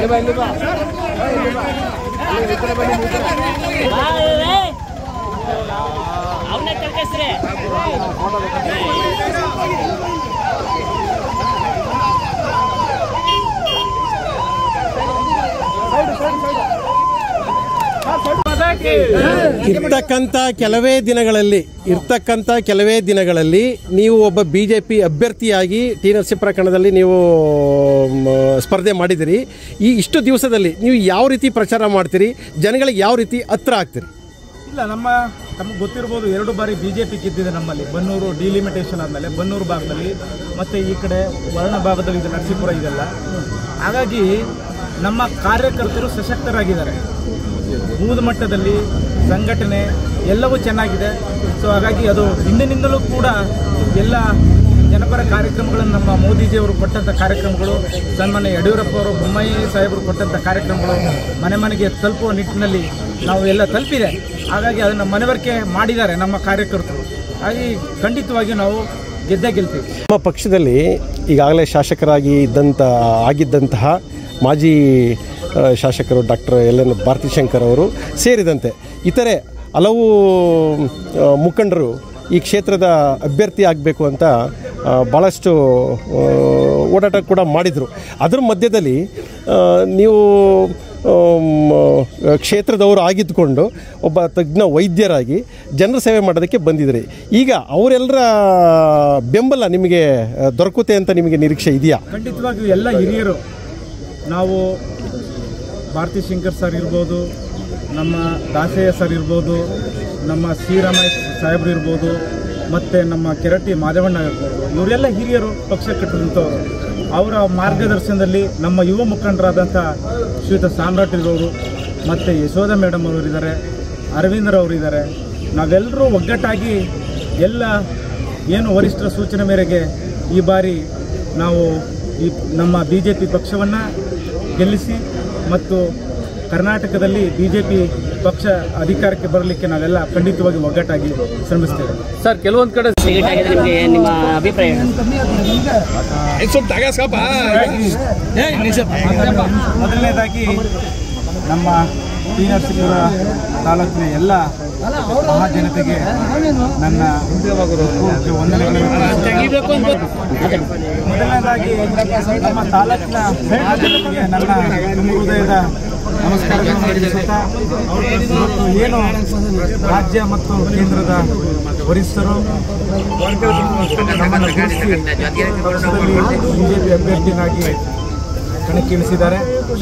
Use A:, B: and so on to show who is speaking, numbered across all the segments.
A: ಅವನೇ ಕರ್ಕಸ್ರಿ
B: ಇರ್ತಕ್ಕಂಥ ಕೆಲವೇ ದಿನಗಳಲ್ಲಿ ಇರ್ತಕ್ಕಂಥ ಕೆಲವೇ ದಿನಗಳಲ್ಲಿ ನೀವು ಒಬ್ಬ ಬಿ ಜೆ ಪಿ ಅಭ್ಯರ್ಥಿಯಾಗಿ ಟಿ ನರಸೀಪುರ ಕಣದಲ್ಲಿ ನೀವು ಮ್, ಸ್ಪರ್ಧೆ ಮಾಡಿದಿರಿ ಈ ಇಷ್ಟು ದಿವಸದಲ್ಲಿ ನೀವು ಯಾವ ರೀತಿ ಪ್ರಚಾರ ಮಾಡ್ತೀರಿ ಜನಗಳಿಗೆ ಯಾವ ರೀತಿ ಹತ್ರ ಆಗ್ತೀರಿ
C: ಇಲ್ಲ ನಮ್ಮ ತಮಗೆ ಗೊತ್ತಿರ್ಬೋದು ಎರಡು ಬಾರಿ ಬಿ ಜೆ ಪಿ ಗೆದ್ದಿದೆ ನಮ್ಮಲ್ಲಿ ಬನ್ನೂರು ಡಿಲಿಮಿಟೇಷನ್ ಆದಮೇಲೆ ಬನ್ನೂರು ಭಾಗದಲ್ಲಿ ಮತ್ತು ಈ ಕಡೆ ವರ್ಣ ಭಾಗದಲ್ಲಿ ಇದೆ ನರಸೀಪುರ ಇದೆಲ್ಲ ಹಾಗಾಗಿ ನಮ್ಮ ಕಾರ್ಯಕರ್ತರು ಸಶಕ್ತರಾಗಿದ್ದಾರೆ ಬೂದು ಮಟ್ಟದಲ್ಲಿ ಸಂಘಟನೆ ಎಲ್ಲವೂ ಚೆನ್ನಾಗಿದೆ ಸೊ ಹಾಗಾಗಿ ಅದು ಹಿಂದಿನಿಂದಲೂ ಕೂಡ ಎಲ್ಲ ಜನಪರ ಕಾರ್ಯಕ್ರಮಗಳನ್ನು ನಮ್ಮ ಮೋದಿಜಿಯವರು ಕೊಟ್ಟಂಥ ಕಾರ್ಯಕ್ರಮಗಳು ಸನ್ಮಾನ್ಯ ಯಡಿಯೂರಪ್ಪ ಅವರು ಬೊಮ್ಮಾಯಿ ಸಾಹೇಬರು ಕೊಟ್ಟಂಥ ಕಾರ್ಯಕ್ರಮಗಳು ಮನೆ ಮನೆಗೆ ತಲುಪುವ ನಿಟ್ಟಿನಲ್ಲಿ ನಾವು ಎಲ್ಲ ತಲುಪಿದೆ ಹಾಗಾಗಿ ಅದನ್ನು ಮನವರಿಕೆ ಮಾಡಿದ್ದಾರೆ ನಮ್ಮ ಕಾರ್ಯಕರ್ತರು ಹಾಗಾಗಿ ಖಂಡಿತವಾಗಿಯೂ ನಾವು ಗೆದ್ದೇ ಗೆಲ್ತೀವಿ
B: ನಮ್ಮ ಪಕ್ಷದಲ್ಲಿ ಈಗಾಗಲೇ ಶಾಸಕರಾಗಿ ಇದ್ದಂಥ ಆಗಿದ್ದಂತಹ ಮಾಜಿ ಆ, ಶಾಸಕರು ಡಾಕ್ಟರ್ ಎಲ್ ಎನ್ ಭಾರತಿಶಂಕರ್ ಅವರು ಸೇರಿದಂತೆ ಇತರೆ ಹಲವು ಆ, ಮುಖಂಡರು ಈ ಕ್ಷೇತ್ರದ ಅಭ್ಯರ್ಥಿ ಆಗಬೇಕು ಅಂತ ಆ, ಭಾಳಷ್ಟು ಆ, ಓಡಾಟ ಕೂಡ ಮಾಡಿದರು ಅದರ ಮಧ್ಯದಲ್ಲಿ ಆ, ನೀವು ಆಮ್, ಕ್ಷೇತ್ರದವರು ಆಗಿದ್ದುಕೊಂಡು ಒಬ್ಬ ತಜ್ಞ ವೈದ್ಯರಾಗಿ ಜನರ ಸೇವೆ ಮಾಡೋದಕ್ಕೆ ಬಂದಿದ್ರಿ ಈಗ ಅವರೆಲ್ಲರ ಬೆಂಬಲ ನಿಮಗೆ ಆ, ದೊರಕುತ್ತೆ ಅಂತ ನಿಮಗೆ ನಿರೀಕ್ಷೆ ಇದೆಯಾ
C: ಖಂಡಿತವಾಗಿಯೂ ಎಲ್ಲ ಹಿರಿಯರು ನಾವು ಭಾರತಿ ಶಂಕರ್ ಸರ್ ಇರ್ಬೋದು ನಮ್ಮ ದಾಸಯ್ಯ ಸರ್ ಇರ್ಬೋದು ನಮ್ಮ ಶ್ರೀರಾಮಯ್ಯ ಸಾಹೇಬ್ರು ಇರ್ಬೋದು ಮತ್ತು ನಮ್ಮ ಕೆರಟಿ ಮಾದೇವಣ್ಣ ಇರ್ಬೋದು ಇವರೆಲ್ಲ ಹಿರಿಯರು ಪಕ್ಷ ಕಟ್ಟಿದಂಥವ್ರು ಅವರ ಮಾರ್ಗದರ್ಶನದಲ್ಲಿ ನಮ್ಮ ಯುವ ಮುಖಂಡರಾದಂಥ ಶ್ರೀಯುತ ಸಾಮ್ರಾಟ್ ಇರೋರು ಮತ್ತು ಯಶೋಧ ಮೇಡಮ್ ಅವರು ಇದ್ದಾರೆ ಅರವಿಂದರವರು ಇದ್ದಾರೆ ನಾವೆಲ್ಲರೂ ಒಗ್ಗಟ್ಟಾಗಿ ಎಲ್ಲ ಏನು ವರಿಷ್ಠರ ಸೂಚನೆ ಮೇರೆಗೆ ಈ ಬಾರಿ ನಾವು ಈ ನಮ್ಮ ಬಿ ಜೆ ಪಿ ಪಕ್ಷವನ್ನು ಗೆಲ್ಲಿಸಿ ಮತ್ತು ಕರ್ನಾಟಕದಲ್ಲಿ ಬಿ ಜೆ ಪಿ ಪಕ್ಷ ಅಧಿಕಾರಕ್ಕೆ ಬರಲಿಕ್ಕೆ ನಾವೆಲ್ಲ ಖಂಡಿತವಾಗಿ ಒಗ್ಗಟ್ಟಾಗಿ ಶ್ರಮಿಸ್ತೇವೆ
D: ಸರ್ ಕೆಲವೊಂದು ಕಡೆ
A: ಟಿಕೆಟ್ ಆಗಿದೆ ನಿಮಗೆ ನಿಮ್ಮ ಅಭಿಪ್ರಾಯ ಏನು?
C: ಮೊದಲನೇದಾಗಿ ನಮ್ಮ ಟಿ ನರಸೀಪುರ ತಾಲೂಕಿನ ಎಲ್ಲ ಮಹಾಜನತೆಗೆ ನನ್ನ ವಂದನೆಗಳನ್ನು ಮೊದಲನೇದಾಗಿ ನಮ್ಮ ತಾಲೂಕಿನ ಮಹಾಜನತೆಗೆ ನನ್ನ ತುಂಬ ಹೃದಯದ ನಮಸ್ಕಾರಗಳನ್ನು ತಿಳಿಸುತ್ತಾ ಇವತ್ತು ಏನು ರಾಜ್ಯ ಮತ್ತು ಕೇಂದ್ರದ ವರಿಷ್ಠರು ನಮ್ಮನ್ನು ಗುರುತಿಸಿ ಪಕ್ಷದಲ್ಲಿ ಬಿಜೆಪಿ ಅಭ್ಯರ್ಥಿಯಾಗಿ ಕಣಕ್ಕಿಳಿಸಿದ್ದಾರೆ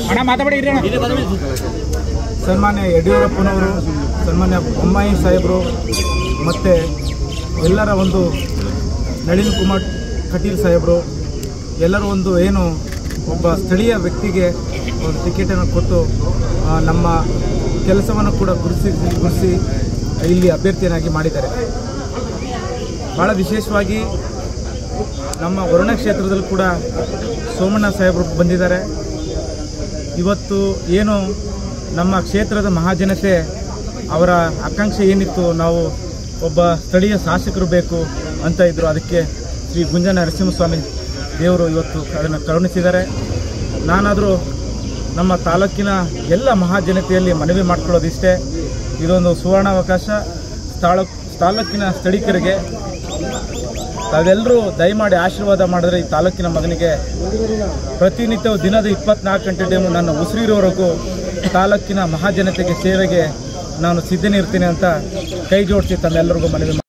C: ಸನ್ಮಾನ್ಯ ಯಡಿಯೂರಪ್ಪನವರು ಸನ್ಮಾನ್ಯ ಬೊಮ್ಮಾಯಿ ಸಾಹೇಬರು ಮತ್ತು ಎಲ್ಲರ ಒಂದು ನಳಿನ್ ಕುಮಾರ್ ಕಟೀಲ್ ಸಾಹೇಬರು ಎಲ್ಲರೂ ಒಂದು ಏನು ಒಬ್ಬ ಸ್ಥಳೀಯ ವ್ಯಕ್ತಿಗೆ ಒಂದು ಟಿಕೆಟನ್ನು ಕೊಟ್ಟು ಆ, ನಮ್ಮ ಕೆಲಸವನ್ನು ಕೂಡ ಗುರುತಿಸಿ ಗುರುತಿಸಿ ಇಲ್ಲಿ ಅಭ್ಯರ್ಥಿಯನ್ನಾಗಿ ಮಾಡಿದ್ದಾರೆ ಭಾಳ ವಿಶೇಷವಾಗಿ ನಮ್ಮ ವರುಣ ಕ್ಷೇತ್ರದಲ್ಲಿ ಕೂಡ ಸೋಮಣ್ಣ ಸಾಹೇಬರು ಬಂದಿದ್ದಾರೆ ಇವತ್ತು ಏನು ನಮ್ಮ ಕ್ಷೇತ್ರದ ಮಹಾಜನತೆ ಅವರ ಆಕಾಂಕ್ಷೆ ಏನಿತ್ತು ನಾವು ಒಬ್ಬ ಸ್ಥಳೀಯ ಶಾಸಕರು ಬೇಕು ಅಂತ ಇದ್ದರು ಅದಕ್ಕೆ ಶ್ರೀ ಗುಂಜ ನರಸಿಂಹಸ್ವಾಮಿ ದೇವರು ಇವತ್ತು ಅದನ್ನು ಕರುಣಿಸಿದ್ದಾರೆ ನಾನಾದರೂ ನಮ್ಮ ತಾಲೂಕಿನ ಎಲ್ಲ ಮಹಾಜನತೆಯಲ್ಲಿ ಮನವಿ ಮಾಡ್ಕೊಳ್ಳೋದಿಷ್ಟೇ ಇದೊಂದು ಸುವರ್ಣಾವಕಾಶ ತಾಲೂಕ್ ತಾಲೂಕಿನ ಸ್ಥಳೀಕರಿಗೆ ತಾವೆಲ್ಲರೂ ದಯಮಾಡಿ ಆಶೀರ್ವಾದ ಮಾಡಿದ್ರೆ ಈ ತಾಲೂಕಿನ ಮಗನಿಗೆ ಪ್ರತಿನಿತ್ಯವೂ ದಿನದ ಇಪ್ಪತ್ನಾಲ್ಕು ಗಂಟೆ ಟೈಮು ನನ್ನ ಉಸಿರಿರೋವರೆಗೂ ತಾಲೂಕಿನ ಮಹಾಜನತೆಗೆ ಸೇವೆಗೆ ನಾನು ಸಿದ್ಧನಿರ್ತೀನಿ ಅಂತ ಕೈ ಜೋಡಿಸಿ ತಮ್ಮೆಲ್ಲರಿಗೂ ಮನವಿ